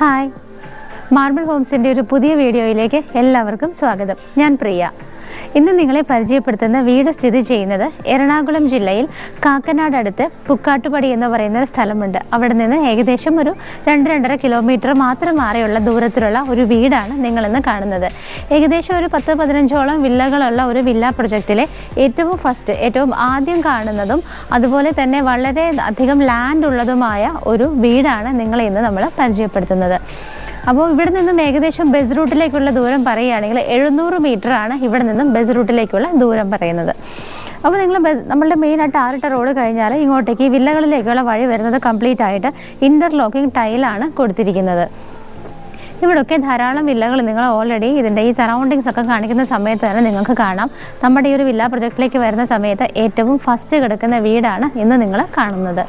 hi marble ഹോംസിൻ്റെ ഒരു പുതിയ വീഡിയോയിലേക്ക് എല്ലാവർക്കും സ്വാഗതം ഞാൻ പ്രിയ ഇന്ന് നിങ്ങളെ പരിചയപ്പെടുത്തുന്ന വീട് സ്ഥിതി ചെയ്യുന്നത് എറണാകുളം ജില്ലയിൽ കാക്കനാട് അടുത്ത് പുക്കാട്ടുപടി എന്ന് പറയുന്ന ഒരു സ്ഥലമുണ്ട് അവിടെ നിന്ന് ഏകദേശം ഒരു രണ്ട് രണ്ടര കിലോമീറ്റർ മാത്രം മാറിയുള്ള ദൂരത്തിലുള്ള ഒരു വീടാണ് നിങ്ങളിന്ന് കാണുന്നത് ഏകദേശം ഒരു പത്ത് പതിനഞ്ചോളം വില്ലകളുള്ള ഒരു വില്ല പ്രൊജക്റ്റിലെ ഏറ്റവും ഫസ്റ്റ് ഏറ്റവും ആദ്യം കാണുന്നതും അതുപോലെ തന്നെ വളരെ അധികം ലാൻഡ് ഉള്ളതുമായ ഒരു വീടാണ് നിങ്ങളെ ഇന്ന് നമ്മൾ പരിചയപ്പെടുത്തുന്നത് അപ്പോൾ ഇവിടെ നിന്നും ഏകദേശം ബസ് റൂട്ടിലേക്കുള്ള ദൂരം പറയുകയാണെങ്കിൽ എഴുന്നൂറ് മീറ്റർ ആണ് ഇവിടെ നിന്നും ബസ് റൂട്ടിലേക്കുള്ള ദൂരം പറയുന്നത് അപ്പോൾ നിങ്ങൾ ബസ് നമ്മളുടെ മെയിനായിട്ട് ആറിട്ട റോഡ് കഴിഞ്ഞാൽ ഇങ്ങോട്ടേക്ക് ഈ വില്ലകളിലേക്കുള്ള വഴി വരുന്നത് കംപ്ലീറ്റ് ആയിട്ട് ഇൻ്റർലോക്കിംഗ് ടൈലാണ് കൊടുത്തിരിക്കുന്നത് ഇവിടെയൊക്കെ ധാരാളം വില്ലകൾ നിങ്ങൾ ഓൾറെഡി ഇതിൻ്റെ ഈ സറൗണ്ടിങ്സ് ഒക്കെ കാണിക്കുന്ന സമയത്ത് തന്നെ നിങ്ങൾക്ക് കാണാം നമ്മുടെ ഈ ഒരു വില്ല പ്രൊജക്റ്റിലേക്ക് വരുന്ന സമയത്ത് ഏറ്റവും ഫസ്റ്റ് കിടക്കുന്ന വീടാണ് ഇന്ന് നിങ്ങൾ കാണുന്നത്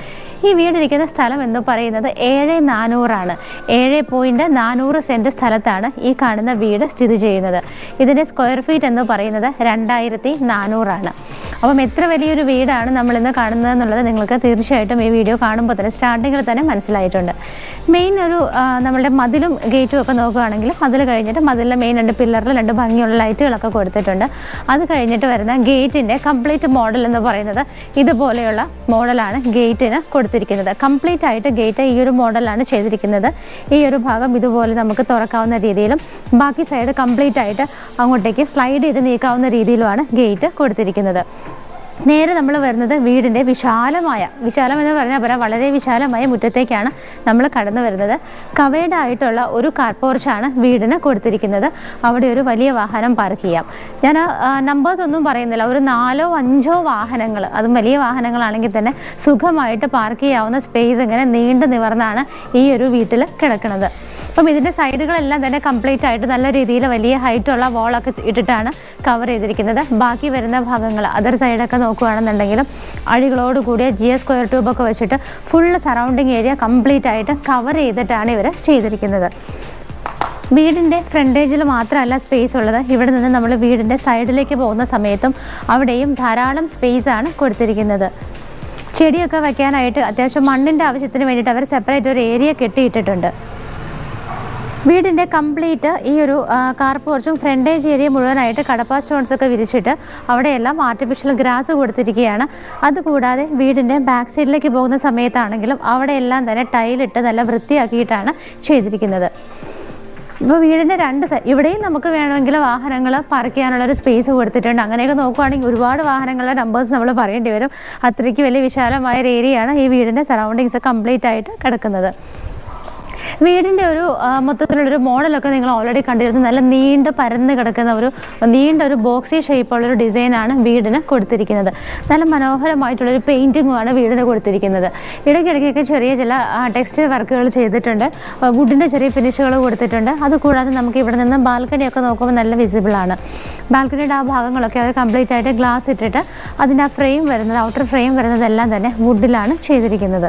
ഈ വീടിരിക്കുന്ന സ്ഥലം എന്ന് പറയുന്നത് ഏഴ് നാനൂറാണ് ഏഴ് പോയിൻറ്റ് നാനൂറ് സെൻറ്റ് സ്ഥലത്താണ് ഈ കാണുന്ന വീട് സ്ഥിതി ചെയ്യുന്നത് ഇതിൻ്റെ സ്ക്വയർ ഫീറ്റ് എന്ന് പറയുന്നത് രണ്ടായിരത്തി നാനൂറാണ് അപ്പം എത്ര വലിയൊരു വീടാണ് നമ്മളിന്ന് കാണുന്നത് എന്നുള്ളത് നിങ്ങൾക്ക് തീർച്ചയായിട്ടും ഈ വീഡിയോ കാണുമ്പോൾ തന്നെ സ്റ്റാർട്ടിങ്ങിൽ തന്നെ മനസ്സിലായിട്ടുണ്ട് മെയിൻ ഒരു ആ, നമ്മളുടെ മതിലും ഗേറ്റും ഒക്കെ നോക്കുകയാണെങ്കിൽ മതിൽ കഴിഞ്ഞിട്ട് മതിലിലെ മെയിൻ രണ്ട് പില്ലറിൽ രണ്ട് ഭംഗിയുള്ള ലൈറ്റുകളൊക്കെ കൊടുത്തിട്ടുണ്ട് അത് കഴിഞ്ഞിട്ട് വരുന്ന ഗേറ്റിൻ്റെ കംപ്ലീറ്റ് മോഡൽ എന്ന് പറയുന്നത് ഇതുപോലെയുള്ള മോഡലാണ് ഗേറ്റിന് കൊടുത്തിരിക്കുന്നത് കംപ്ലീറ്റ് ആയിട്ട് ഗേറ്റ് ഈ ഒരു മോഡലാണ് ചെയ്തിരിക്കുന്നത് ഈ ഒരു ഭാഗം ഇതുപോലെ നമുക്ക് തുറക്കാവുന്ന രീതിയിലും ബാക്കി സൈഡ് കംപ്ലീറ്റ് ആയിട്ട് അങ്ങോട്ടേക്ക് സ്ലൈഡ് ചെയ്ത് നീക്കാവുന്ന രീതിയിലുമാണ് ഗേറ്റ് കൊടുത്തിരിക്കുന്നത് നേരെ നമ്മൾ വരുന്നത് വീടിൻ്റെ വിശാലമായ വിശാലം എന്ന് പറഞ്ഞാൽ പറയാം വളരെ വിശാലമായ മുറ്റത്തേക്കാണ് നമ്മൾ കടന്നു വരുന്നത് കവേഡ് ആയിട്ടുള്ള ഒരു കാർ പോർച്ചാണ് വീടിന് കൊടുത്തിരിക്കുന്നത് അവിടെ ഒരു വലിയ വാഹനം പാർക്ക് ചെയ്യാം ഞാൻ നമ്പേഴ്സ് ഒന്നും പറയുന്നില്ല ഒരു നാലോ അഞ്ചോ വാഹനങ്ങൾ അതും വലിയ വാഹനങ്ങളാണെങ്കിൽ തന്നെ സുഖമായിട്ട് പാർക്ക് ചെയ്യാവുന്ന സ്പേസ് ഇങ്ങനെ നീണ്ടു നിവർന്നാണ് ഈ ഒരു വീട്ടിൽ കിടക്കുന്നത് അപ്പം ഇതിൻ്റെ സൈഡുകളെല്ലാം തന്നെ കംപ്ലീറ്റ് ആയിട്ട് നല്ല രീതിയിൽ വലിയ ഹൈറ്റുള്ള വോളൊക്കെ ഇട്ടിട്ടാണ് കവർ ചെയ്തിരിക്കുന്നത് ബാക്കി വരുന്ന ഭാഗങ്ങൾ അതർ സൈഡൊക്കെ നോക്കുകയാണെന്നുണ്ടെങ്കിലും അഴികളോട് കൂടിയ ജി എസ് സ്ക്വയർ ട്യൂബൊക്കെ വെച്ചിട്ട് ഫുള്ള് സറൗണ്ടിങ് ഏരിയ കംപ്ലീറ്റ് ആയിട്ട് കവർ ചെയ്തിട്ടാണ് ഇവർ ചെയ്തിരിക്കുന്നത് വീടിൻ്റെ ഫ്രണ്ടേജിൽ മാത്രമല്ല സ്പേസ് ഉള്ളത് ഇവിടെ നിന്ന് നമ്മൾ വീടിൻ്റെ സൈഡിലേക്ക് പോകുന്ന സമയത്തും അവിടെയും ധാരാളം സ്പേസ് ആണ് കൊടുത്തിരിക്കുന്നത് ചെടിയൊക്കെ വയ്ക്കാനായിട്ട് അത്യാവശ്യം മണ്ണിൻ്റെ ആവശ്യത്തിന് വേണ്ടിയിട്ട് അവർ സെപ്പറേറ്റ് ഒരു ഏരിയ കെട്ടിയിട്ടിട്ടുണ്ട് വീടിൻ്റെ കംപ്ലീറ്റ് ഈ ഒരു കാർ പോർച്ചും ഫ്രണ്ടേജ് ഏരിയ മുഴുവനായിട്ട് കടപ്പ സ്റ്റോൺസ് ഒക്കെ വിരിച്ചിട്ട് അവിടെയെല്ലാം ആർട്ടിഫിഷ്യൽ ഗ്രാസ് കൊടുത്തിരിക്കുകയാണ് അതുകൂടാതെ വീടിൻ്റെ ബാക്ക് സൈഡിലേക്ക് പോകുന്ന സമയത്താണെങ്കിലും അവിടെയെല്ലാം തന്നെ ടൈലിട്ട് നല്ല വൃത്തിയാക്കിയിട്ടാണ് ചെയ്തിരിക്കുന്നത് ഇപ്പോൾ വീടിൻ്റെ രണ്ട് സൈഡ് ഇവിടെയും നമുക്ക് വേണമെങ്കിൽ വാഹനങ്ങൾ പാർക്ക് ചെയ്യാനുള്ള ഒരു സ്പേസ് കൊടുത്തിട്ടുണ്ട് അങ്ങനെയൊക്കെ നോക്കുവാണെങ്കിൽ ഒരുപാട് വാഹനങ്ങളുടെ നമ്പേഴ്സ് നമ്മൾ പറയേണ്ടി വരും അത്രയ്ക്ക് വലിയ വിശാലമായ ഒരു ഏരിയയാണ് ഈ വീടിൻ്റെ സറൗണ്ടിങ്സ് കംപ്ലീറ്റ് ആയിട്ട് കിടക്കുന്നത് വീടിൻ്റെ ഒരു ആ, മൊത്തത്തിലുള്ളൊരു മോഡലൊക്കെ നിങ്ങൾ ഓൾറെഡി കണ്ടിരുന്നു നല്ല നീണ്ട് പരന്ന് കിടക്കുന്ന ഒരു നീണ്ട ഒരു ബോക്സി ഷേപ്പുള്ളൊരു ഡിസൈനാണ് വീടിന് കൊടുത്തിരിക്കുന്നത് നല്ല മനോഹരമായിട്ടുള്ളൊരു പെയിൻറ്റിങ്ങുമാണ് വീടിന് കൊടുത്തിരിക്കുന്നത് ഇടയ്ക്കിടയ്ക്കൊക്കെ ചെറിയ ചില ടെക്സ്റ്റ് വർക്കുകൾ ചെയ്തിട്ടുണ്ട് വുഡിൻ്റെ ചെറിയ ഫിനിഷുകൾ കൊടുത്തിട്ടുണ്ട് അതുകൂടാതെ നമുക്ക് ഇവിടെ നിന്ന് ബാൽക്കണിയൊക്കെ നോക്കുമ്പോൾ നല്ല വിസിബിളാണ് ബാൽക്കണിയുടെ ആ ഭാഗങ്ങളൊക്കെ അവർ കംപ്ലീറ്റ് ആയിട്ട് ഗ്ലാസ് ഇട്ടിട്ട് അതിൻ്റെ ആ ഫ്രെയിം വരുന്നത് ഔട്ടർ ഫ്രെയിം വരുന്നതെല്ലാം തന്നെ വുഡിലാണ് ചെയ്തിരിക്കുന്നത്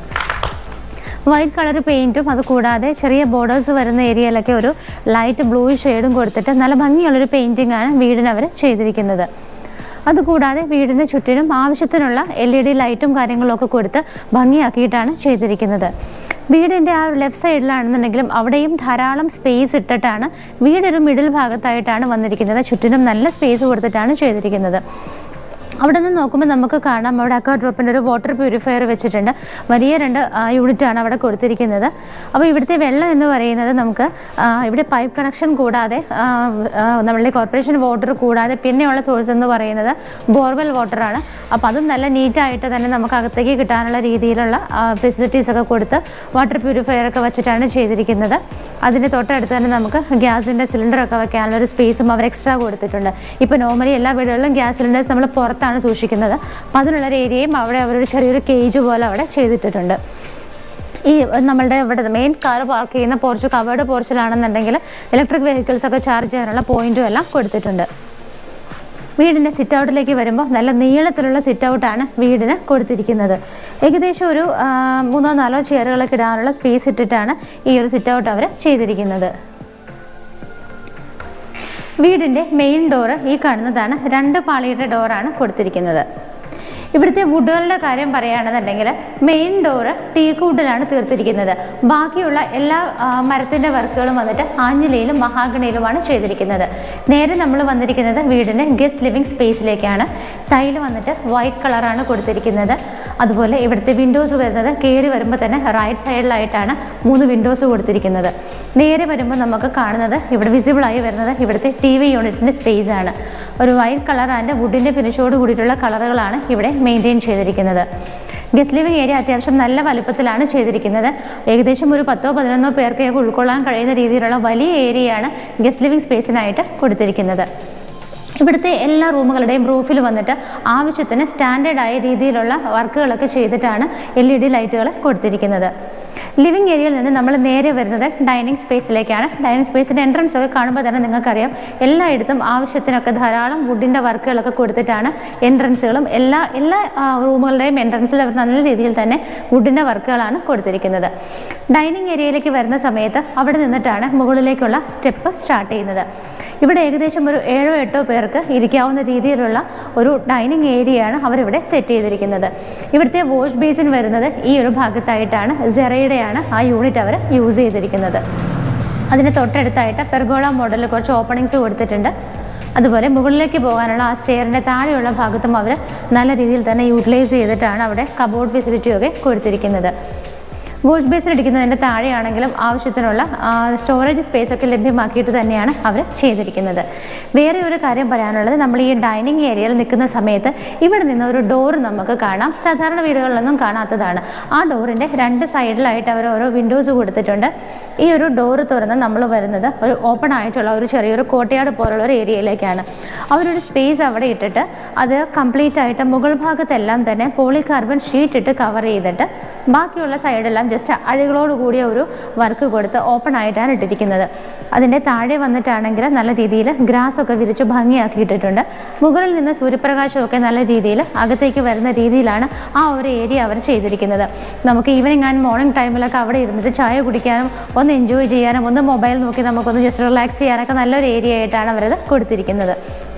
വൈറ്റ് കളർ പെയിൻറ്റും അത് കൂടാതെ ചെറിയ ബോർഡേഴ്സ് വരുന്ന ഏരിയയിലൊക്കെ ഒരു ലൈറ്റ് ബ്ലൂ ഷെയ്ഡും കൊടുത്തിട്ട് നല്ല ഭംഗിയുള്ളൊരു പെയിൻറ്റിംഗ് ആണ് വീടിന് അവർ ചെയ്തിരിക്കുന്നത് അതുകൂടാതെ വീടിന് ചുറ്റിനും ആവശ്യത്തിനുള്ള എൽ ഇ ഡി ലൈറ്റും കാര്യങ്ങളും ഒക്കെ കൊടുത്ത് ഭംഗിയാക്കിയിട്ടാണ് ചെയ്തിരിക്കുന്നത് വീടിൻ്റെ ആ ലെഫ്റ്റ് സൈഡിലാണെന്നുണ്ടെങ്കിലും അവിടെയും ധാരാളം സ്പേസ് ഇട്ടിട്ടാണ് വീടൊരു മിഡിൽ ഭാഗത്തായിട്ടാണ് വന്നിരിക്കുന്നത് ചുറ്റിനും നല്ല സ്പേസ് കൊടുത്തിട്ടാണ് ചെയ്തിരിക്കുന്നത് അവിടെ നിന്ന് നോക്കുമ്പോൾ നമുക്ക് കാണാം അവിടെ അക്വാ ഡ്രോപ്പിൻ്റെ ഒരു വാട്ടർ പ്യൂരിഫയർ വെച്ചിട്ടുണ്ട് വലിയ രണ്ട് യൂണിറ്റാണ് അവിടെ കൊടുത്തിരിക്കുന്നത് അപ്പോൾ ഇവിടുത്തെ വെള്ളം എന്ന് പറയുന്നത് നമുക്ക് ആ, ഇവിടെ പൈപ്പ് കണക്ഷൻ കൂടാതെ ആ, ആ, നമ്മളുടെ കോർപ്പറേഷൻ വാട്ടർ കൂടാതെ പിന്നെയുള്ള സോഴ്സ് എന്ന് പറയുന്നത് ബോർവെൽ വാട്ടറാണ് അപ്പോൾ അതും നല്ല നീറ്റായിട്ട് തന്നെ നമുക്ക് അകത്തേക്ക് കിട്ടാനുള്ള രീതിയിലുള്ള ഫെസിലിറ്റീസ് ഒക്കെ കൊടുത്ത് വാട്ടർ പ്യൂരിഫയർ ഒക്കെ വെച്ചിട്ടാണ് ചെയ്തിരിക്കുന്നത് അതിൻ്റെ തൊട്ടടുത്ത് തന്നെ നമുക്ക് ഗ്യാസിൻ്റെ സിലിണ്ടറൊക്കെ വെക്കാനുള്ള ഒരു സ്പേസും അവർ എക്സ്ട്രാ കൊടുത്തിട്ടുണ്ട് ഇപ്പോൾ നോർമലി എല്ലാ വീടുകളിലും ഗ്യാസ് സിലിണ്ടേഴ്സ് നമ്മൾ പുറത്താണ് സൂക്ഷിക്കുന്നത് അപ്പോൾ അതിനുള്ളൊരു ഏരിയയും അവിടെ അവരൊരു ചെറിയൊരു കേജ് പോലെ അവിടെ ചെയ്തിട്ടിട്ടുണ്ട് ഈ നമ്മളുടെ ഇവിടെ മെയിൻ കാർ പാർക്ക് ചെയ്യുന്ന പോർച്ച് കവേർഡ് പോർച്ചിലാണെന്നുണ്ടെങ്കിൽ ഇലക്ട്രിക് വെഹിക്കിൾസ് ഒക്കെ ചാർജ് ചെയ്യാനുള്ള പോയിന്റും എല്ലാം കൊടുത്തിട്ടുണ്ട് വീടിൻ്റെ സിറ്റ് ഔട്ടിലേക്ക് വരുമ്പോൾ നല്ല നീളത്തിലുള്ള സിറ്റ് ഔട്ടാണ് വീടിന് കൊടുത്തിരിക്കുന്നത് ഏകദേശം ഒരു ആ, മൂന്നോ നാലോ ചെയറുകളൊക്കെ ഇടാനുള്ള സ്പേസ് ഇട്ടിട്ടാണ് ഈ ഒരു സിറ്റ് ഔട്ട് അവർ ചെയ്തിരിക്കുന്നത് വീടിൻ്റെ മെയിൻ ഡോറ് ഈ കാണുന്നതാണ് രണ്ട് പാളിയുടെ ഡോറാണ് കൊടുത്തിരിക്കുന്നത് ഇവിടുത്തെ വുഡുകളുടെ കാര്യം പറയുകയാണെന്നുണ്ടെങ്കിൽ മെയിൻ ഡോറ് ടീക്ക് വുഡിലാണ് തീർത്തിരിക്കുന്നത് ബാക്കിയുള്ള എല്ലാ ആ, മരത്തിൻ്റെ വർക്കുകളും വന്നിട്ട് ആഞ്ഞിലയിലും മഹാഗണിയിലുമാണ് ചെയ്തിരിക്കുന്നത് നേരെ നമ്മൾ വന്നിരിക്കുന്നത് വീടിൻ്റെ ഗസ്റ്റ് ലിവിംഗ് സ്പേസിലേക്കാണ് ടൈല് വന്നിട്ട് വൈറ്റ് കളറാണ് കൊടുത്തിരിക്കുന്നത് അതുപോലെ ഇവിടുത്തെ വിൻഡോസ് വരുന്നത് കയറി വരുമ്പോൾ തന്നെ റൈറ്റ് സൈഡിലായിട്ടാണ് മൂന്ന് വിൻഡോസ് കൊടുത്തിരിക്കുന്നത് നേരെ വരുമ്പോൾ നമുക്ക് കാണുന്നത് ഇവിടെ വിസിബിളായി വരുന്നത് ഇവിടുത്തെ ടി വി യൂണിറ്റിൻ്റെ സ്പേസ് ആണ് ഒരു വൈറ്റ് കളർ ആൻഡ് വുഡിൻ്റെ ഫിനിഷോട് കൂടിയിട്ടുള്ള കളറുകളാണ് ഇവിടെ മെയിൻറ്റെയിൻ ചെയ്തിരിക്കുന്നത് ഗസ്റ്റ് ലിവിംഗ് ഏരിയ അത്യാവശ്യം നല്ല വലുപ്പത്തിലാണ് ചെയ്തിരിക്കുന്നത് ഏകദേശം ഒരു പത്തോ പതിനൊന്നോ പേർക്ക് ഉൾക്കൊള്ളാൻ കഴിയുന്ന രീതിയിലുള്ള വലിയ ഏരിയയാണ് ഗസ്റ്റ് ലിവിംഗ് സ്പേസിനായിട്ട് കൊടുത്തിരിക്കുന്നത് ഇവിടുത്തെ എല്ലാ റൂമുകളുടെയും റൂഫിൽ വന്നിട്ട് ആവശ്യത്തിന് സ്റ്റാൻഡേർഡ് ആയ രീതിയിലുള്ള വർക്കുകളൊക്കെ ചെയ്തിട്ടാണ് എൽ ഇ ഡി ലൈറ്റുകൾ കൊടുത്തിരിക്കുന്നത് ലിവിംഗ് ഏരിയയിൽ നിന്ന് നമ്മൾ നേരെ വരുന്നത് ഡൈനിങ് സ്പേസിലേക്കാണ് ഡൈനിങ് സ്പേസിൻ്റെ എൻട്രൻസ് ഒക്കെ കാണുമ്പോൾ തന്നെ നിങ്ങൾക്കറിയാം എല്ലായിടത്തും ആവശ്യത്തിനൊക്കെ ധാരാളം വുഡിൻ്റെ വർക്കുകളൊക്കെ കൊടുത്തിട്ടാണ് എൻട്രൻസുകളും എല്ലാ എല്ലാ ആ, റൂമുകളുടെയും എൻട്രൻസിൽ അവർ നല്ല രീതിയിൽ തന്നെ വുഡിൻ്റെ വർക്കുകളാണ് കൊടുത്തിരിക്കുന്നത് ഡൈനിങ് ഏരിയയിലേക്ക് വരുന്ന സമയത്ത് അവിടെ നിന്നിട്ടാണ് മുകളിലേക്കുള്ള സ്റ്റെപ്പ് സ്റ്റാർട്ട് ചെയ്യുന്നത് ഇവിടെ ഏകദേശം ഒരു ഏഴോ എട്ടോ പേർക്ക് ഇരിക്കാവുന്ന രീതിയിലുള്ള ഒരു ഡൈനിങ് ഏരിയയാണ് അവരിവിടെ സെറ്റ് ചെയ്തിരിക്കുന്നത് ഇവിടുത്തെ വാഷ് ബേസിൻ വരുന്നത് ഈ ഒരു ഭാഗത്തായിട്ടാണ് സെറയുടെയാണ് ആ യൂണിറ്റ് അവർ യൂസ് ചെയ്തിരിക്കുന്നത് അതിന് തൊട്ടടുത്തായിട്ട് പെർഗോള മോഡലിൽ കുറച്ച് ഓപ്പണിങ്സ് കൊടുത്തിട്ടുണ്ട് അതുപോലെ മുകളിലേക്ക് പോകാനുള്ള ആ സ്റ്റെയറിൻ്റെ താഴെയുള്ള ഭാഗത്തും അവർ നല്ല രീതിയിൽ തന്നെ യൂട്ടിലൈസ് ചെയ്തിട്ടാണ് അവിടെ കബോർഡ് ഫെസിലിറ്റിയൊക്കെ കൊടുത്തിരിക്കുന്നത് വാഷ് ബേസിൽ അടിക്കുന്നതിൻ്റെ താഴെയാണെങ്കിലും ആവശ്യത്തിനുള്ള സ്റ്റോറേജ് സ്പേസ് ഒക്കെ ലഭ്യമാക്കിയിട്ട് തന്നെയാണ് അവർ ചെയ്തിരിക്കുന്നത് വേറെ ഒരു കാര്യം പറയാനുള്ളത് നമ്മൾ ഈ ഡൈനിങ് ഏരിയയിൽ നിൽക്കുന്ന സമയത്ത് ഇവിടെ നിന്ന് ഒരു ഡോർ നമുക്ക് കാണാം സാധാരണ വീടുകളിലൊന്നും കാണാത്തതാണ് ആ ഡോറിൻ്റെ രണ്ട് സൈഡിലായിട്ട് അവർ ഓരോ വിൻഡോസ് കൊടുത്തിട്ടുണ്ട് ഈ ഒരു ഡോറ് തുറന്ന് നമ്മൾ വരുന്നത് ഒരു ഓപ്പൺ ആയിട്ടുള്ള ഒരു ചെറിയൊരു കോട്ടയാട് പോലുള്ള ഒരു ഏരിയയിലേക്കാണ് അവരൊരു സ്പേസ് അവിടെ ഇട്ടിട്ട് അത് കംപ്ലീറ്റ് ആയിട്ട് മുകൾ ഭാഗത്തെല്ലാം തന്നെ പോളികാർബൺ ഷീറ്റ് ഇട്ട് കവർ ചെയ്തിട്ട് ബാക്കിയുള്ള സൈഡെല്ലാം ജസ്റ്റ് അഴികളോട് കൂടിയ ഒരു വർക്ക് കൊടുത്ത് ഓപ്പൺ ആയിട്ടാണ് ഇട്ടിരിക്കുന്നത് അതിൻ്റെ താഴെ വന്നിട്ടാണെങ്കിൽ നല്ല രീതിയിൽ ഗ്രാസ് ഒക്കെ വിരിച്ച് ഭംഗിയാക്കിയിട്ടിട്ടുണ്ട് മുകളിൽ നിന്ന് സൂര്യപ്രകാശമൊക്കെ നല്ല രീതിയിൽ അകത്തേക്ക് വരുന്ന രീതിയിലാണ് ആ ഒരു ഏരിയ അവർ ചെയ്തിരിക്കുന്നത് നമുക്ക് ഈവനിങ് ആൻഡ് മോർണിംഗ് ടൈമിലൊക്കെ അവിടെ ഇരുന്നിട്ട് ചായ കുടിക്കാനും ഒന്ന് എൻജോയ് ചെയ്യാനും ഒന്ന് മൊബൈൽ നോക്കി നമുക്കൊന്ന് ജസ്റ്റ് റിലാക്സ് ചെയ്യാനൊക്കെ നല്ലൊരു ഏരിയ ആയിട്ടാണ് അവരത് കൊടുത്തിരിക്കുന്നത്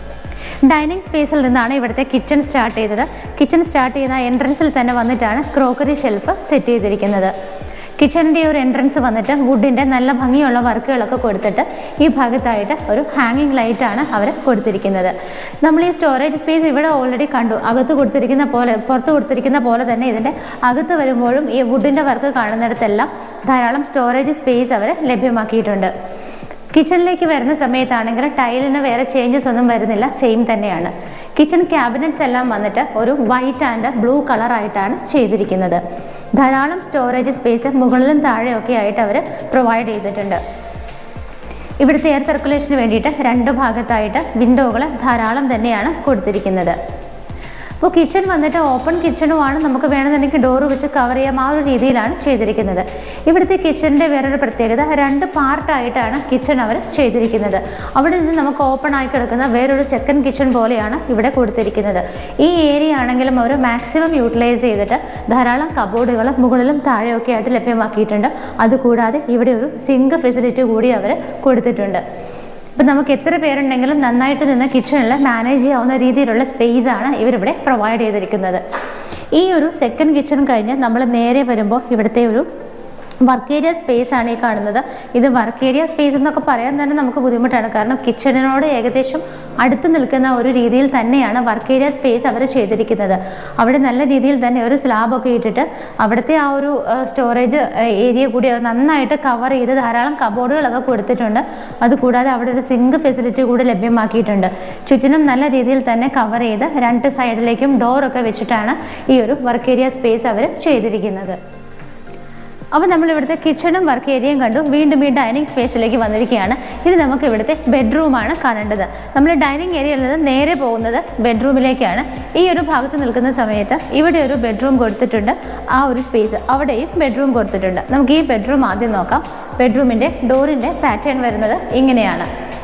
ഡൈനിങ് സ്പേസിൽ നിന്നാണ് ഇവിടുത്തെ കിച്ചൺ സ്റ്റാർട്ട് ചെയ്തത് കിച്ചൺ സ്റ്റാർട്ട് ചെയ്യുന്ന എൻട്രൻസിൽ തന്നെ വന്നിട്ടാണ് ക്രോക്കറി ഷെൽഫ് സെറ്റ് ചെയ്തിരിക്കുന്നത് കിച്ചണിൻ്റെ ഒരു എൻട്രൻസ് വന്നിട്ട് വുഡിൻ്റെ നല്ല ഭംഗിയുള്ള വർക്കുകളൊക്കെ കൊടുത്തിട്ട് ഈ ഭാഗത്തായിട്ട് ഒരു ഹാങ്ങിങ് ലൈറ്റാണ് അവർ കൊടുത്തിരിക്കുന്നത് നമ്മൾ ഈ സ്റ്റോറേജ് സ്പേസ് ഇവിടെ ഓൾറെഡി കണ്ടു അകത്ത് കൊടുത്തിരിക്കുന്ന പോലെ പുറത്ത് കൊടുത്തിരിക്കുന്ന പോലെ തന്നെ ഇതിൻ്റെ അകത്ത് വരുമ്പോഴും ഈ വുഡിൻ്റെ വർക്ക് കാണുന്നിടത്തെല്ലാം ധാരാളം സ്റ്റോറേജ് സ്പേസ് അവർ ലഭ്യമാക്കിയിട്ടുണ്ട് കിച്ചണിലേക്ക് വരുന്ന സമയത്താണെങ്കിൽ ടൈലിന് വേറെ ചേഞ്ചസ് ഒന്നും വരുന്നില്ല സെയിം തന്നെയാണ് കിച്ചൺ ക്യാബിനറ്റ്സ് എല്ലാം വന്നിട്ട് ഒരു വൈറ്റ് ആൻഡ് ബ്ലൂ കളറായിട്ടാണ് ചെയ്തിരിക്കുന്നത് ധാരാളം സ്റ്റോറേജ് സ്പേസ് മുകളിലും താഴെയൊക്കെ ആയിട്ട് അവർ പ്രൊവൈഡ് ചെയ്തിട്ടുണ്ട് ഇവിടുത്തെ എയർ സർക്കുലേഷന് വേണ്ടിയിട്ട് രണ്ട് ഭാഗത്തായിട്ട് വിൻഡോകൾ ധാരാളം തന്നെയാണ് കൊടുത്തിരിക്കുന്നത് അപ്പോൾ കിച്ചൺ വന്നിട്ട് ഓപ്പൺ കിച്ചണുമാണ് നമുക്ക് വേണമെന്നുണ്ടെങ്കിൽ ഡോറ് വെച്ച് കവർ ചെയ്യാം ആ ഒരു രീതിയിലാണ് ചെയ്തിരിക്കുന്നത് ഇവിടുത്തെ കിച്ചണിൻ്റെ വേറൊരു പ്രത്യേകത രണ്ട് പാർട്ടായിട്ടാണ് കിച്ചൺ അവർ ചെയ്തിരിക്കുന്നത് അവിടെ നിന്ന് നമുക്ക് ഓപ്പൺ ആയി കിടക്കുന്ന വേറൊരു സെക്കൻഡ് കിച്ചൺ പോലെയാണ് ഇവിടെ കൊടുത്തിരിക്കുന്നത് ഈ ഏരിയ ആണെങ്കിലും അവർ മാക്സിമം യൂട്ടിലൈസ് ചെയ്തിട്ട് ധാരാളം കബോർഡുകൾ മുകളിലും താഴെയൊക്കെ ആയിട്ട് ലഭ്യമാക്കിയിട്ടുണ്ട് അതുകൂടാതെ ഇവിടെ ഒരു സിങ്ക് ഫെസിലിറ്റി കൂടി അവർ കൊടുത്തിട്ടുണ്ട് ഇപ്പം നമുക്ക് എത്ര പേരുണ്ടെങ്കിലും നന്നായിട്ട് നിന്ന് കിച്ചണിൽ മാനേജ് ചെയ്യാവുന്ന രീതിയിലുള്ള സ്പേസ് ആണ് ഇവരിവിടെ പ്രൊവൈഡ് ചെയ്തിരിക്കുന്നത് ഈ ഒരു സെക്കൻഡ് കിച്ചൺ കഴിഞ്ഞ് നമ്മൾ നേരെ വരുമ്പോൾ ഇവിടുത്തെ ഒരു വർക്ക് ഏരിയ സ്പേസ് ആണ് ഈ കാണുന്നത് ഇത് വർക്ക് ഏരിയ സ്പേസ് എന്നൊക്കെ പറയാൻ തന്നെ നമുക്ക് ബുദ്ധിമുട്ടാണ് കാരണം കിച്ചണിനോട് ഏകദേശം അടുത്ത് നിൽക്കുന്ന ഒരു രീതിയിൽ തന്നെയാണ് വർക്ക് ഏരിയ സ്പേസ് അവർ ചെയ്തിരിക്കുന്നത് അവിടെ നല്ല രീതിയിൽ തന്നെ ഒരു സ്ലാബൊക്കെ ഇട്ടിട്ട് അവിടുത്തെ ആ ഒരു സ്റ്റോറേജ് ഏരിയ കൂടി അവർ നന്നായിട്ട് കവർ ചെയ്ത് ധാരാളം കബോർഡുകളൊക്കെ കൊടുത്തിട്ടുണ്ട് അതുകൂടാതെ അവിടെ ഒരു സിങ്ക് ഫെസിലിറ്റി കൂടി ലഭ്യമാക്കിയിട്ടുണ്ട് ചുറ്റിനും നല്ല രീതിയിൽ തന്നെ കവർ ചെയ്ത് രണ്ട് സൈഡിലേക്കും ഡോറൊക്കെ വെച്ചിട്ടാണ് ഈ ഒരു വർക്ക് ഏരിയ സ്പേസ് അവർ ചെയ്തിരിക്കുന്നത് അപ്പോൾ നമ്മൾ ഇവിടുത്തെ കിച്ചണും വർക്ക് ഏരിയയും കണ്ടു വീണ്ടും ഈ ഡൈനിങ് സ്പേസിലേക്ക് വന്നിരിക്കുകയാണ് ഇനി നമുക്ക് ഇവിടുത്തെ ബെഡ്റൂമാണ് കാണേണ്ടത് നമ്മൾ ഡൈനിങ് ഏരിയയിൽ നിന്ന് നേരെ പോകുന്നത് ബെഡ്റൂമിലേക്കാണ് ഈ ഒരു ഭാഗത്ത് നിൽക്കുന്ന സമയത്ത് ഇവിടെ ഒരു ബെഡ്റൂം കൊടുത്തിട്ടുണ്ട് ആ ഒരു സ്പേസ് അവിടെയും ബെഡ്റൂം കൊടുത്തിട്ടുണ്ട് നമുക്ക് ഈ ബെഡ്റൂം ആദ്യം നോക്കാം ബെഡ്റൂമിൻ്റെ ഡോറിൻ്റെ പാറ്റേൺ വരുന്നത് ഇങ്ങനെയാണ്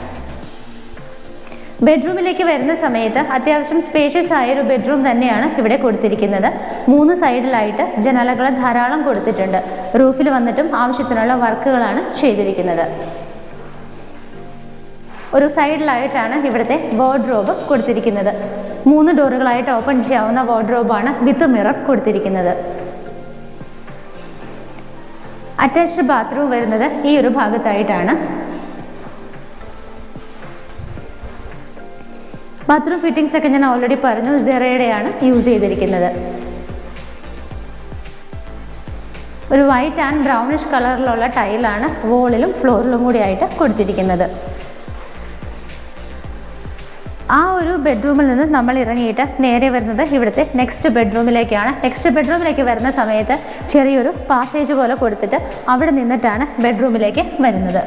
ബെഡ്റൂമിലേക്ക് വരുന്ന സമയത്ത് അത്യാവശ്യം സ്പേഷ്യസ് ആയ ഒരു ബെഡ്റൂം തന്നെയാണ് ഇവിടെ കൊടുത്തിരിക്കുന്നത് മൂന്ന് സൈഡിലായിട്ട് ജനലകൾ ധാരാളം കൊടുത്തിട്ടുണ്ട് റൂഫിൽ വന്നിട്ടും ആവശ്യത്തിനുള്ള വർക്കുകളാണ് ചെയ്തിരിക്കുന്നത് ഒരു സൈഡിലായിട്ടാണ് ഇവിടുത്തെ വാർഡ്രോബ് കൊടുത്തിരിക്കുന്നത് മൂന്ന് ഡോറുകളായിട്ട് ഓപ്പൺ ചെയ്യാവുന്ന വാർഡ്രോബാണ് വിത്ത് മിറർ കൊടുത്തിരിക്കുന്നത് അറ്റാച്ച്ഡ് ബാത്റൂം വരുന്നത് ഈ ഒരു ഭാഗത്തായിട്ടാണ് ബാത്റൂം ഫിറ്റിംഗ്സ് ഒക്കെ ഞാൻ ഓൾറെഡി പറഞ്ഞു സെറയുടെയാണ് യൂസ് ചെയ്തിരിക്കുന്നത് ഒരു വൈറ്റ് ആൻഡ് ബ്രൗണിഷ് കളറിലുള്ള ടൈലാണ് വോളിലും ഫ്ലോറിലും കൂടി ആയിട്ട് കൊടുത്തിരിക്കുന്നത് ആ ഒരു ബെഡ്റൂമിൽ നിന്ന് നമ്മൾ ഇറങ്ങിയിട്ട് നേരെ വരുന്നത് ഇവിടുത്തെ നെക്സ്റ്റ് ബെഡ്റൂമിലേക്കാണ് നെക്സ്റ്റ് ബെഡ്റൂമിലേക്ക് വരുന്ന സമയത്ത് ചെറിയൊരു പാസേജ് പോലെ കൊടുത്തിട്ട് അവിടെ നിന്നിട്ടാണ് ബെഡ്റൂമിലേക്ക് വരുന്നത്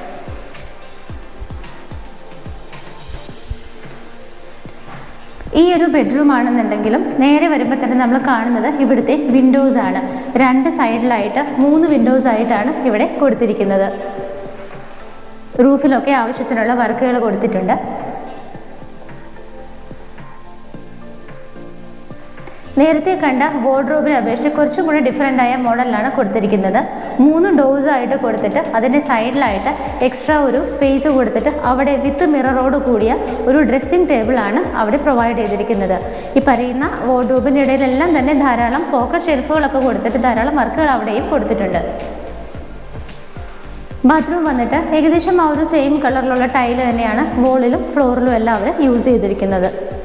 ഈ ഒരു ബെഡ്റൂം ആണെന്നുണ്ടെങ്കിലും നേരെ വരുമ്പോൾ തന്നെ നമ്മൾ കാണുന്നത് ഇവിടുത്തെ വിൻഡോസ് ആണ് രണ്ട് സൈഡിലായിട്ട് മൂന്ന് വിൻഡോസ് ആയിട്ടാണ് ഇവിടെ കൊടുത്തിരിക്കുന്നത് റൂഫിലൊക്കെ ആവശ്യത്തിനുള്ള വർക്കുകൾ കൊടുത്തിട്ടുണ്ട് നേരത്തെ കണ്ട വാർഡ്രോബിനെ അപേക്ഷിച്ച് കുറച്ചും കൂടി ഡിഫറെൻ്റ് ആയ മോഡലിലാണ് കൊടുത്തിരിക്കുന്നത് മൂന്ന് ഡോസ് ആയിട്ട് കൊടുത്തിട്ട് അതിൻ്റെ സൈഡിലായിട്ട് എക്സ്ട്രാ ഒരു സ്പേസ് കൊടുത്തിട്ട് അവിടെ വിത്ത് മിററോട് കൂടിയ ഒരു ഡ്രസ്സിംഗ് ടേബിളാണ് അവിടെ പ്രൊവൈഡ് ചെയ്തിരിക്കുന്നത് ഈ പറയുന്ന വാർഡ്രോബിൻ്റെ ഇടയിലെല്ലാം തന്നെ ധാരാളം പോക്കറ്റ് ഷെൽഫുകളൊക്കെ കൊടുത്തിട്ട് ധാരാളം വർക്കുകൾ അവിടെയും കൊടുത്തിട്ടുണ്ട് ബാത്റൂം വന്നിട്ട് ഏകദേശം ആ ഒരു സെയിം കളറിലുള്ള ടൈല് തന്നെയാണ് വോളിലും ഫ്ലോറിലും എല്ലാം അവർ യൂസ് ചെയ്തിരിക്കുന്നത്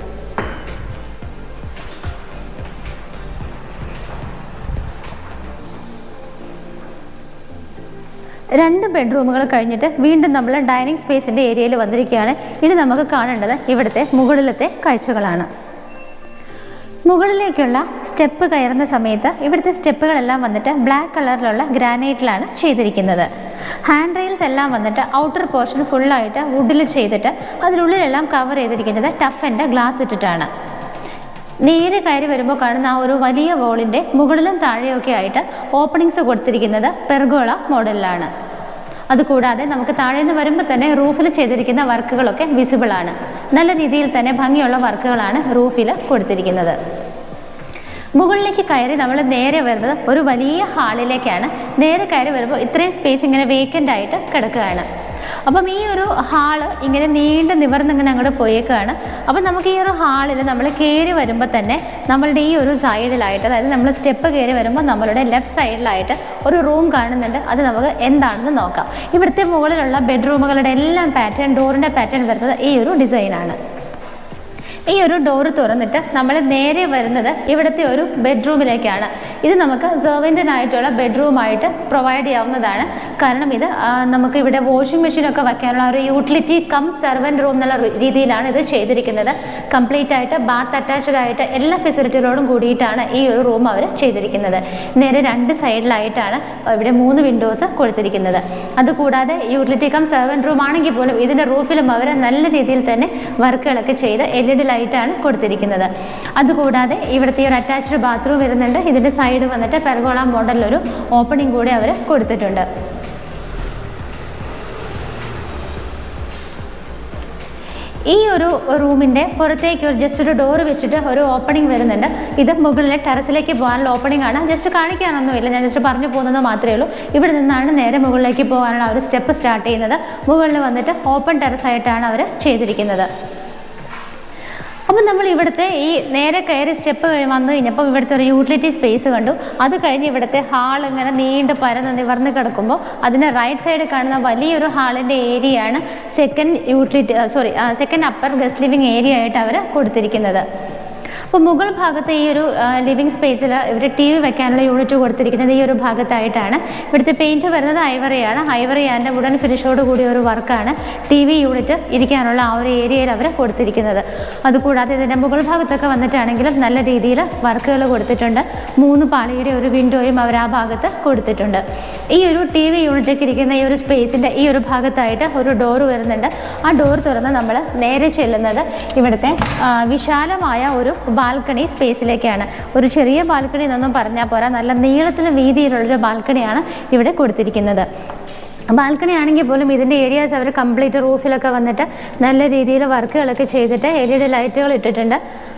രണ്ട് ബെഡ്റൂമുകൾ കഴിഞ്ഞിട്ട് വീണ്ടും നമ്മൾ ഡൈനിങ് സ്പേസിൻ്റെ ഏരിയയിൽ വന്നിരിക്കുകയാണ് ഇനി നമുക്ക് കാണേണ്ടത് ഇവിടുത്തെ മുകളിലത്തെ കാഴ്ചകളാണ് മുകളിലേക്കുള്ള സ്റ്റെപ്പ് കയറുന്ന സമയത്ത് ഇവിടുത്തെ സ്റ്റെപ്പുകളെല്ലാം വന്നിട്ട് ബ്ലാക്ക് കളറിലുള്ള ഗ്രാനൈറ്റിലാണ് ചെയ്തിരിക്കുന്നത് ഹാൻഡ് റെയിൽസ് എല്ലാം വന്നിട്ട് ഔട്ടർ പോർഷൻ ഫുള്ളായിട്ട് വുഡിൽ ചെയ്തിട്ട് അതിനുള്ളിലെല്ലാം കവർ ചെയ്തിരിക്കുന്നത് ടഫിൻ്റെ ഗ്ലാസ് ഇട്ടിട്ടാണ് നേരെ കയറി വരുമ്പോൾ കാണുന്ന ആ ഒരു വലിയ വോളിൻ്റെ മുകളിലും താഴെയൊക്കെ ആയിട്ട് ഓപ്പണിങ്സ് കൊടുത്തിരിക്കുന്നത് പെർഗോള മോഡലിലാണ് അതുകൂടാതെ നമുക്ക് താഴെ നിന്ന് വരുമ്പോൾ തന്നെ റൂഫിൽ ചെയ്തിരിക്കുന്ന വർക്കുകളൊക്കെ വിസിബിൾ ആണ് നല്ല രീതിയിൽ തന്നെ ഭംഗിയുള്ള വർക്കുകളാണ് റൂഫിൽ കൊടുത്തിരിക്കുന്നത് മുകളിലേക്ക് കയറി നമ്മൾ നേരെ വരുന്നത് ഒരു വലിയ ഹാളിലേക്കാണ് നേരെ കയറി വരുമ്പോൾ ഇത്രയും സ്പേസ് ഇങ്ങനെ വേക്കൻ്റ് ആയിട്ട് കിടക്കുകയാണ് അപ്പം ഈ ഒരു ഹാള് ഇങ്ങനെ നീണ്ട് നിവർന്നിങ്ങനെ അങ്ങോട്ട് പോയേക്കാണ് അപ്പം നമുക്ക് ഈ ഒരു ഹാളിൽ നമ്മൾ കയറി വരുമ്പോൾ തന്നെ നമ്മളുടെ ഈ ഒരു സൈഡിലായിട്ട് അതായത് നമ്മൾ സ്റ്റെപ്പ് കയറി വരുമ്പോൾ നമ്മളുടെ ലെഫ്റ്റ് സൈഡിലായിട്ട് ഒരു റൂം കാണുന്നുണ്ട് അത് നമുക്ക് എന്താണെന്ന് നോക്കാം ഇവിടുത്തെ മുകളിലുള്ള ബെഡ്റൂമുകളുടെ എല്ലാം പാറ്റേൺ ഡോറിൻ്റെ പാറ്റേൺ വരുന്നത് ഈ ഒരു ഡിസൈനാണ് ഈ ഒരു ഡോറ് തുറന്നിട്ട് നമ്മൾ നേരെ വരുന്നത് ഇവിടുത്തെ ഒരു ബെഡ്റൂമിലേക്കാണ് ഇത് നമുക്ക് സെർവൻറ്റിനായിട്ടുള്ള ബെഡ്റൂമായിട്ട് പ്രൊവൈഡ് ചെയ്യാവുന്നതാണ് കാരണം ഇത് ആ, നമുക്ക് ഇവിടെ വാഷിംഗ് മെഷീനൊക്കെ വയ്ക്കാനുള്ള ഒരു യൂട്ടിലിറ്റി കം സെർവൻറ്റ് റൂം എന്നുള്ള റി- രീതിയിലാണ് ഇത് ചെയ്തിരിക്കുന്നത് കംപ്ലീറ്റ് ആയിട്ട് ബാത്ത് അറ്റാച്ച്ഡ് ആയിട്ട് എല്ലാ ഫെസിലിറ്റികളോടും കൂടിയിട്ടാണ് ഈ ഒരു റൂം അവർ ചെയ്തിരിക്കുന്നത് നേരെ രണ്ട് സൈഡിലായിട്ടാണ് ഇവിടെ മൂന്ന് വിൻഡോസ് കൊടുത്തിരിക്കുന്നത് അതുകൂടാതെ യൂട്ടിലിറ്റി കം സെർവൻറ്റ് റൂം ആണെങ്കിൽ പോലും ഇതിൻ്റെ റൂഫിലും അവർ നല്ല രീതിയിൽ തന്നെ വർക്കുകളൊക്കെ ചെയ്ത് എൽ ഇ ഡി ലൈറ്റാണ് കൊടുത്തിരിക്കുന്നത് അതുകൂടാതെ ഇവിടുത്തെ ഈ ഒരു അറ്റാച്ച്ഡ് ബാത്റൂം വരുന്നുണ്ട് ഇതിൻ്റെ സൈഡ് വന്നിട്ട് പെർഗോള മോഡലിലൊരു ഓപ്പണിംഗ് കൂടി അവർ കൊടുത്തിട്ടുണ്ട് ഈ ഒരു റൂമിൻ്റെ പുറത്തേക്ക് ഒരു ജസ്റ്റ് ഒരു ഡോർ വെച്ചിട്ട് ഒരു ഓപ്പണിംഗ് വരുന്നുണ്ട് ഇത് മുകളിലെ ടെറസിലേക്ക് പോകാനുള്ള ഓപ്പണിംഗ് ആണ് ജസ്റ്റ് കാണിക്കാനൊന്നുമില്ല ഞാൻ ജസ്റ്റ് പറഞ്ഞു പോകുന്നത് മാത്രമേ ഉള്ളൂ ഇവിടെ നിന്നാണ് നേരെ മുകളിലേക്ക് പോകാനുള്ള ആ ഒരു സ്റ്റെപ്പ് സ്റ്റാർട്ട് ചെയ്യുന്നത് മുകളിൽ വന്നിട്ട് ഓപ്പൺ ടെറസ് ആയിട്ടാണ് അവർ ചെയ്തിരിക്കുന്നത് അപ്പം നമ്മൾ ഇവിടുത്തെ ഈ നേരെ കയറി സ്റ്റെപ്പ് വന്നു കഴിഞ്ഞപ്പോൾ ഇവിടുത്തെ ഒരു യൂട്ടിലിറ്റി സ്പേസ് കണ്ടു അത് കഴിഞ്ഞ് ഇവിടുത്തെ ഹാൾ ഇങ്ങനെ നീണ്ട് പരന്ന് നിവർന്ന് കിടക്കുമ്പോൾ അതിന് റൈറ്റ് സൈഡ് കാണുന്ന വലിയൊരു ഹാളിൻ്റെ ഏരിയയാണ് second utility sorry second upper guest living area ആയിട്ട് അവർ കൊടുത്തിരിക്കുന്നത് അപ്പോൾ മുകൾ ഭാഗത്ത് ഈ ഒരു ലിവിങ് സ്പേസിൽ ഇവർ ടി വി വെക്കാനുള്ള യൂണിറ്റ് കൊടുത്തിരിക്കുന്നത് ഈ ഒരു ഭാഗത്തായിട്ടാണ് ഇവിടുത്തെ പെയിൻറ്റ് വരുന്നത് ഐവറിയാണ് ഐവറി ആൻഡ് വുഡൻ ഫിനിഷോട് കൂടിയ ഒരു വർക്കാണ് ടി വി യൂണിറ്റ് ഇരിക്കാനുള്ള ആ ഒരു ഏരിയയിൽ അവർ കൊടുത്തിരിക്കുന്നത് അതുകൂടാതെ ഇതിൻ്റെ മുകൾ ഭാഗത്തൊക്കെ വന്നിട്ടാണെങ്കിലും നല്ല രീതിയിൽ വർക്കുകൾ കൊടുത്തിട്ടുണ്ട് മൂന്ന് പാളിയുടെ ഒരു വിൻഡോയും അവർ ആ ഭാഗത്ത് കൊടുത്തിട്ടുണ്ട് ഈ ഒരു ടി വി യൂണിറ്റൊക്കെ ഇരിക്കുന്ന ഈ ഒരു സ്പേസിൻ്റെ ഈ ഒരു ഭാഗത്തായിട്ട് ഒരു ഡോർ വരുന്നുണ്ട് ആ ഡോർ തുറന്ന് നമ്മൾ നേരെ ചെല്ലുന്നത് ഇവിടുത്തെ ആ, വിശാലമായ ഒരു ബാൽക്കണി സ്പേസിലേക്കാണ് ഒരു ചെറിയ ബാൽക്കണി എന്നൊന്നും പറഞ്ഞാൽ പോരാ നല്ല നീളത്തിലും വീതിയിലുള്ളൊരു ബാൽക്കണിയാണ് ഇവിടെ കൊടുത്തിരിക്കുന്നത് ബാൽക്കണി ആണെങ്കിൽ പോലും ഇതിൻ്റെ ഏരിയാസ് അവർ കംപ്ലീറ്റ് റൂഫിലൊക്കെ വന്നിട്ട് നല്ല രീതിയിൽ വർക്കുകളൊക്കെ ചെയ്തിട്ട് എൽ ഇ ഡി ലൈറ്റുകൾ ഇട്ടിട്ടുണ്ട്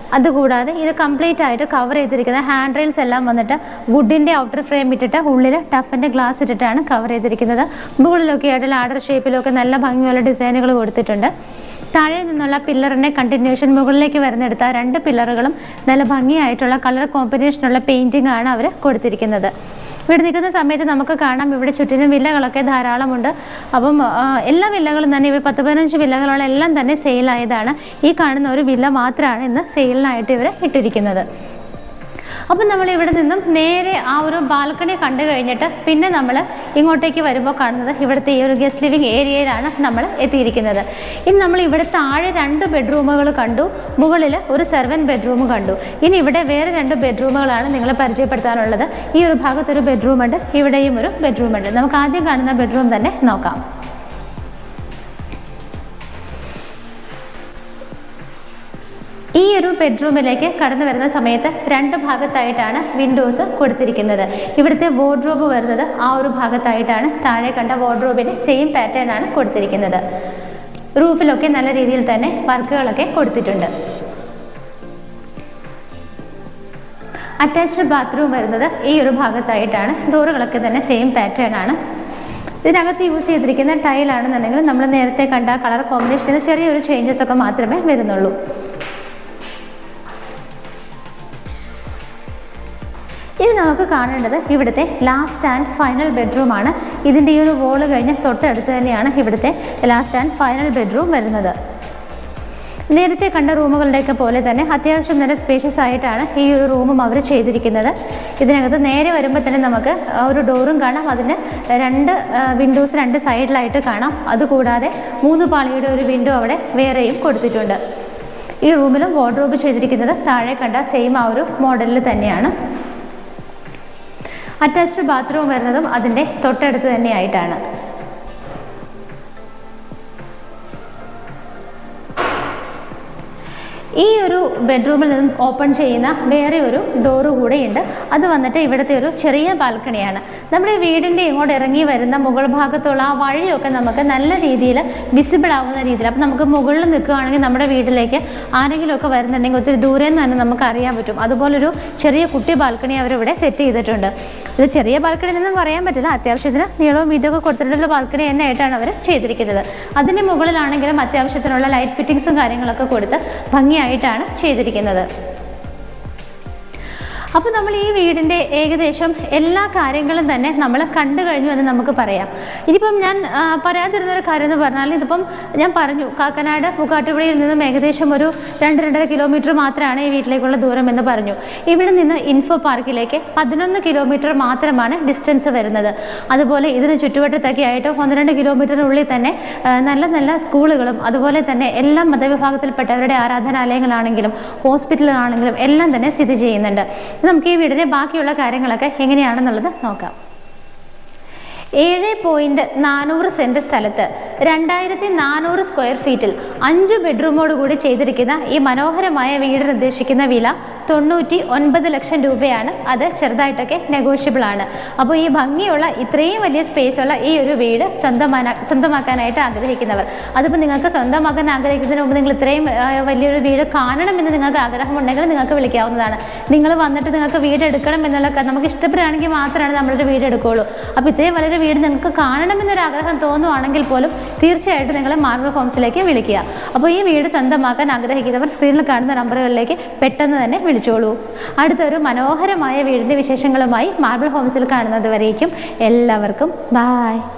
അതുകൂടാതെ ഇത് കംപ്ലീറ്റ് ആയിട്ട് കവർ ചെയ്തിരിക്കുന്ന ഹാൻഡ് റെയിൽസ് എല്ലാം വന്നിട്ട് വുഡിൻ്റെ ഔട്ടർ ഫ്രെയിം ഇട്ടിട്ട് ഉള്ളിൽ ടഫിൻ്റെ ഗ്ലാസ് ഇട്ടിട്ടാണ് കവർ ചെയ്തിരിക്കുന്നത് മുകളിലൊക്കെ ആയിട്ട് ലാഡർ ഷേപ്പിലൊക്കെ നല്ല ഭംഗിയുള്ള ഡിസൈനുകൾ കൊടുത്തിട്ടുണ്ട് താഴെ നിന്നുള്ള പില്ലറിൻ്റെ കണ്ടിന്യൂഷൻ മുകളിലേക്ക് വരുന്നെടുത്ത രണ്ട് പില്ലറുകളും നല്ല ഭംഗിയായിട്ടുള്ള കളർ കോമ്പിനേഷനുള്ള പെയിൻറ്റിംഗ് ആണ് അവർ കൊടുത്തിരിക്കുന്നത് ഇവിടെ നിൽക്കുന്ന സമയത്ത് നമുക്ക് കാണാം ഇവിടെ ചുറ്റിനും വില്ലകളൊക്കെ ധാരാളമുണ്ട് അപ്പം ആ, എല്ലാ വില്ലകളും തന്നെ ഇവർ പത്ത് പതിനഞ്ച് വില്ലകളുള്ള എല്ലാം തന്നെ സെയിലായതാണ് ഈ കാണുന്ന ഒരു വില്ല മാത്രമാണ് ഇന്ന് സെയിലിനായിട്ട് ഇവർ ഇട്ടിരിക്കുന്നത് അപ്പം നമ്മൾ ഇവിടെ നിന്നും നേരെ ആ ഒരു ബാൽക്കണി കണ്ടു കഴിഞ്ഞിട്ട് പിന്നെ നമ്മൾ ഇങ്ങോട്ടേക്ക് വരുമ്പോൾ കാണുന്നത് ഇവിടുത്തെ ഈ ഒരു ഗസ്റ്റ് ലിവിങ് ഏരിയയിലാണ് നമ്മൾ എത്തിയിരിക്കുന്നത് ഇനി നമ്മൾ ഇവിടെ താഴെ രണ്ട് ബെഡ്റൂമുകൾ കണ്ടു മുകളിൽ ഒരു സെർവൻ ബെഡ്റൂം കണ്ടു ഇനി ഇവിടെ വേറെ രണ്ട് ബെഡ്റൂമുകളാണ് നിങ്ങളെ പരിചയപ്പെടുത്താനുള്ളത് ഈ ഒരു ഭാഗത്തൊരു ബെഡ്റൂമുണ്ട് ഇവിടെയും ഒരു ബെഡ്റൂമുണ്ട് നമുക്ക് ആദ്യം കാണുന്ന ബെഡ്റൂം തന്നെ നോക്കാം ഈ ഒരു ബെഡ്റൂമിലേക്ക് കടന്നു വരുന്ന സമയത്ത് രണ്ട് ഭാഗത്തായിട്ടാണ് വിൻഡോസ് കൊടുത്തിരിക്കുന്നത് ഇവിടുത്തെ വാർഡ്രോബ് വരുന്നത് ആ ഒരു ഭാഗത്തായിട്ടാണ് താഴെ കണ്ട വാർഡ്രോബിന് സെയിം പാറ്റേൺ ആണ് കൊടുത്തിരിക്കുന്നത് റൂഫിലൊക്കെ നല്ല രീതിയിൽ തന്നെ വർക്കുകളൊക്കെ കൊടുത്തിട്ടുണ്ട് അറ്റാച്ച്ഡ് ബാത്റൂം വരുന്നത് ഈ ഒരു ഭാഗത്തായിട്ടാണ് ഡോറുകളൊക്കെ തന്നെ സെയിം പാറ്റേൺ ആണ് ഇതിനകത്ത് യൂസ് ചെയ്തിരിക്കുന്ന ടൈലാണെന്നുണ്ടെങ്കിൽ നമ്മൾ നേരത്തെ കണ്ട കളർ കോമ്പിനേഷനിൽ ചെറിയൊരു ചേഞ്ചസ് ഒക്കെ മാത്രമേ വരുന്നുള്ളൂ ഇനി നമുക്ക് കാണേണ്ടത് ഇവിടുത്തെ ലാസ്റ്റ് ആൻഡ് ഫൈനൽ ബെഡ്റൂം ആണ് ഇതിൻ്റെ ഈ ഒരു വോള് കഴിഞ്ഞ് തൊട്ടടുത്ത് തന്നെയാണ് ഇവിടുത്തെ ലാസ്റ്റ് ആൻഡ് ഫൈനൽ ബെഡ്റൂം വരുന്നത് നേരത്തെ കണ്ട റൂമുകളുടെയൊക്കെ പോലെ തന്നെ അത്യാവശ്യം നല്ല സ്പേഷ്യസ് ആയിട്ടാണ് ഈ ഒരു റൂമും അവർ ചെയ്തിരിക്കുന്നത് ഇതിനകത്ത് നേരെ വരുമ്പോൾ തന്നെ നമുക്ക് ആ ഒരു ഡോറും കാണാം അതിന് രണ്ട് വിൻഡോസ് രണ്ട് സൈഡിലായിട്ട് കാണാം അതുകൂടാതെ മൂന്ന് പാളിയുടെ ഒരു വിൻഡോ അവിടെ വേറെയും കൊടുത്തിട്ടുണ്ട് ഈ റൂമിലും വാർഡ്രോബ് ചെയ്തിരിക്കുന്നത് താഴെ കണ്ട സെയിം ആ ഒരു മോഡലിൽ തന്നെയാണ് അറ്റാച്ച്ഡ് ബാത്റൂം വരുന്നതും അതിൻ്റെ തൊട്ടടുത്ത് തന്നെയായിട്ടാണ് ഈ ഒരു ബെഡ്റൂമിൽ നിന്നും ഓപ്പൺ ചെയ്യുന്ന വേറെ ഒരു ഡോറ് കൂടെയുണ്ട് അത് വന്നിട്ട് ഇവിടുത്തെ ഒരു ചെറിയ ബാൽക്കണിയാണ് നമ്മുടെ വീടിൻ്റെ ഇങ്ങോട്ട് ഇറങ്ങി വരുന്ന മുകൾ ഭാഗത്തുള്ള ആ വഴിയൊക്കെ നമുക്ക് നല്ല രീതിയിൽ വിസിബിൾ ആവുന്ന രീതിയിൽ അപ്പം നമുക്ക് മുകളിൽ നിൽക്കുകയാണെങ്കിൽ നമ്മുടെ വീട്ടിലേക്ക് ആരെങ്കിലുമൊക്കെ വരുന്നുണ്ടെങ്കിൽ ഒത്തിരി ദൂരെ നിന്ന് തന്നെ നമുക്ക് അറിയാൻ പറ്റും അതുപോലൊരു ചെറിയ കുട്ടി ബാൽക്കണി അവരിവിടെ സെറ്റ് ചെയ്തിട്ടുണ്ട് ഇത് ചെറിയ ബാൽക്കണി എന്നൊന്നും പറയാൻ പറ്റില്ല അത്യാവശ്യത്തിന് നീളവും വീതിയൊക്കെ കൊടുത്തിട്ടുള്ള ബാൽക്കണി തന്നെ ആയിട്ടാണ് അവർ ചെയ്തിരിക്കുന്നത് അതിൻ്റെ മുകളിലാണെങ്കിലും അത്യാവശ്യത്തിനുള്ള ലൈറ്റ് ഫിറ്റിങ്സും കാര്യങ്ങളൊക്കെ കൊടുത്ത് ഭംഗിയായിട്ടാണ് ചെയ്തിരിക്കുന്നത് അപ്പോൾ നമ്മൾ ഈ വീടിൻ്റെ ഏകദേശം എല്ലാ കാര്യങ്ങളും തന്നെ നമ്മൾ കണ്ടു കഴിഞ്ഞു എന്ന് നമുക്ക് പറയാം ഇനിയിപ്പം ഞാൻ ആ, പറയാതിരുന്ന ഒരു കാര്യം എന്ന് പറഞ്ഞാൽ ഇതിപ്പം ഞാൻ പറഞ്ഞു കാക്കനാട് മുക്കാട്ടുപുഴയിൽ നിന്നും ഏകദേശം ഒരു രണ്ട് രണ്ടര കിലോമീറ്റർ മാത്രമാണ് ഈ വീട്ടിലേക്കുള്ള ദൂരം എന്ന് പറഞ്ഞു ഇവിടെ നിന്ന് ഇൻഫോ പാർക്കിലേക്ക് പതിനൊന്ന് കിലോമീറ്റർ മാത്രമാണ് ഡിസ്റ്റൻസ് വരുന്നത് അതുപോലെ ഇതിന് ചുറ്റുവട്ടത്തൊക്കെ ആയിട്ട് ഒന്ന് രണ്ട് കിലോമീറ്ററിനുള്ളിൽ തന്നെ ആ, നല്ല നല്ല സ്കൂളുകളും അതുപോലെ തന്നെ എല്ലാ മതവിഭാഗത്തിൽപ്പെട്ടവരുടെ ആരാധനാലയങ്ങളാണെങ്കിലും ഹോസ്പിറ്റലുകളാണെങ്കിലും എല്ലാം തന്നെ സ്ഥിതി ചെയ്യുന്നുണ്ട് ഇനി നമുക്ക് ഈ വീടിൻ്റെ ബാക്കിയുള്ള കാര്യങ്ങളൊക്കെ എങ്ങനെയാണെന്നുള്ളത് നോക്കാം ഏഴ് പോയിന്റ് നാനൂറ് സെൻറ്റ് സ്ഥലത്ത് രണ്ടായിരത്തി നാനൂറ് സ്ക്വയർ ഫീറ്റിൽ അഞ്ച് ബെഡ്റൂമോട് കൂടി ചെയ്തിരിക്കുന്ന ഈ മനോഹരമായ വീടിന് ഉദ്ദേശിക്കുന്ന വില തൊണ്ണൂറ്റി ഒൻപത് ലക്ഷം രൂപയാണ് അത് ചെറുതായിട്ടൊക്കെ നെഗോഷ്യബിൾ ആണ് അപ്പോൾ ഈ ഭംഗിയുള്ള ഇത്രയും വലിയ സ്പേസ് ഉള്ള ഈ ഒരു വീട് സ്വന്തമാനാ സ്വന്തമാക്കാനായിട്ട് ആഗ്രഹിക്കുന്നവർ അതിപ്പോൾ നിങ്ങൾക്ക് സ്വന്തമാക്കാൻ ആഗ്രഹിക്കുന്നതിന് മുമ്പ് നിങ്ങൾ ഇത്രയും ആ, വലിയൊരു വീട് കാണണമെന്ന് നിങ്ങൾക്ക് ആഗ്രഹമുണ്ടെങ്കിൽ നിങ്ങൾക്ക് വിളിക്കാവുന്നതാണ് നിങ്ങൾ വന്നിട്ട് നിങ്ങൾക്ക് വീട് എടുക്കണം എന്നുള്ള ക- നമുക്ക് ഇഷ്ടപ്പെടുകയാണെങ്കിൽ മാത്രമാണ് നമ്മളൊരു വീട് എടുക്കുകയുള്ളൂ അപ്പോൾ ഇത്രയും വലിയൊരു വീട് നിങ്ങൾക്ക് കാണണമെന്നൊരു ആഗ്രഹം തോന്നുവാണെങ്കിൽ പോലും തീർച്ചയായിട്ടും നിങ്ങൾ മാർബിൾ ഹോംസിലേക്ക് വിളിക്കുക അപ്പോൾ ഈ വീട് സ്വന്തമാക്കാൻ ആഗ്രഹിക്കുന്നവർ സ്ക്രീനിൽ കാണുന്ന നമ്പറുകളിലേക്ക് പെട്ടെന്ന് തന്നെ വിളിച്ചോളൂ അടുത്തൊരു മനോഹരമായ വീടിൻ്റെ വിശേഷങ്ങളുമായി മാർബിൾ ഹോംസിൽ കാണുന്നത് വരേക്കും എല്ലാവർക്കും ബായ്